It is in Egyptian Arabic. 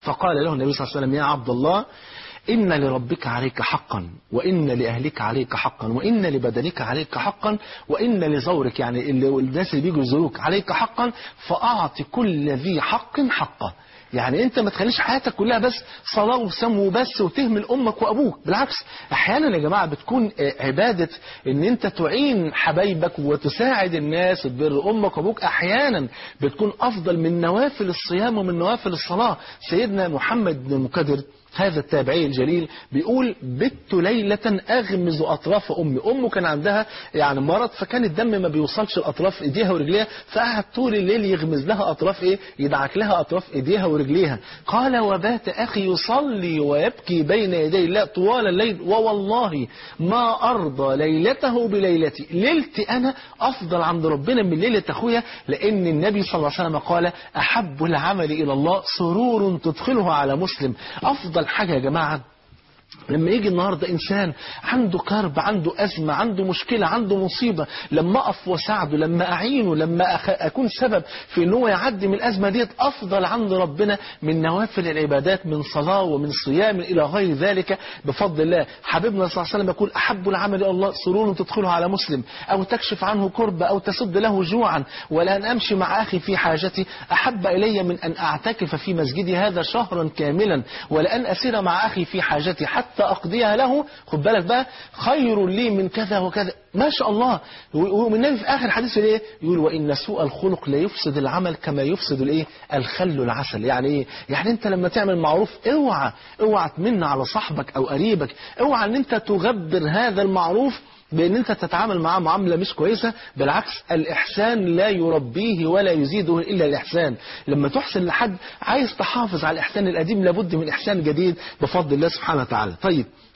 فقال له النبي صلى الله عليه وسلم يا عبد الله إن لربك عليك حقا وإن لأهلك عليك حقا وإن لبدنك عليك حقا وإن لزورك يعني اللي الناس اللي بيجوا يزوروك عليك حقا فأعط كل ذي حق حقه يعني انت ما تخليش حياتك كلها بس صلاة وسم وبس وتهمل امك وابوك بالعكس احيانا يا جماعة بتكون عبادة ان انت تعين حبايبك وتساعد الناس وتبر امك وابوك احيانا بتكون افضل من نوافل الصيام ومن نوافل الصلاة سيدنا محمد بن المكدر هذا التابعي الجليل بيقول بت ليلة أغمز أطراف أمي أمه كان عندها يعني مرض فكان الدم ما بيوصلش لأطراف إيديها ورجليها فقعد طول الليل يغمز لها أطراف إيه يدعك لها أطراف إيديها ورجليها قال وبات أخي يصلي ويبكي بين يدي الله طوال الليل ووالله ما أرضى ليلته بليلتي ليلتي أنا أفضل عند ربنا من ليلة أخويا لأن النبي صلى الله عليه وسلم قال أحب العمل إلى الله سرور تدخله على مسلم أفضل حاجة يا جماعة لما يجي النهاردة إنسان عنده كرب عنده أزمة عنده مشكلة عنده مصيبة لما أقف وساعده لما أعينه لما أخ... أكون سبب في أنه هو يعدي من الأزمة ديت أفضل عند ربنا من نوافل العبادات من صلاة ومن صيام إلى غير ذلك بفضل الله حبيبنا صلى الله عليه وسلم يقول أحب العمل إلى الله سرور تدخله على مسلم أو تكشف عنه كرب أو تسد له جوعا ولا أن أمشي مع أخي في حاجتي أحب إلي من أن أعتكف في مسجدي هذا شهرا كاملا ولأن أسير مع أخي في حاجتي حتى أقضيها له خد بالك بقى خير لي من كذا وكذا ما شاء الله والنبي في آخر حديث ايه يقول وإن سوء الخلق لا يفسد العمل كما يفسد الايه الخل العسل يعني ايه يعني انت لما تعمل معروف اوعى اوعى تمن على صاحبك او قريبك اوعى ان انت تغبر هذا المعروف بان انت تتعامل معاه معاملة مش كويسة بالعكس الاحسان لا يربيه ولا يزيده الا الاحسان لما تحسن لحد عايز تحافظ على الاحسان القديم لابد من احسان جديد بفضل الله سبحانه وتعالى طيب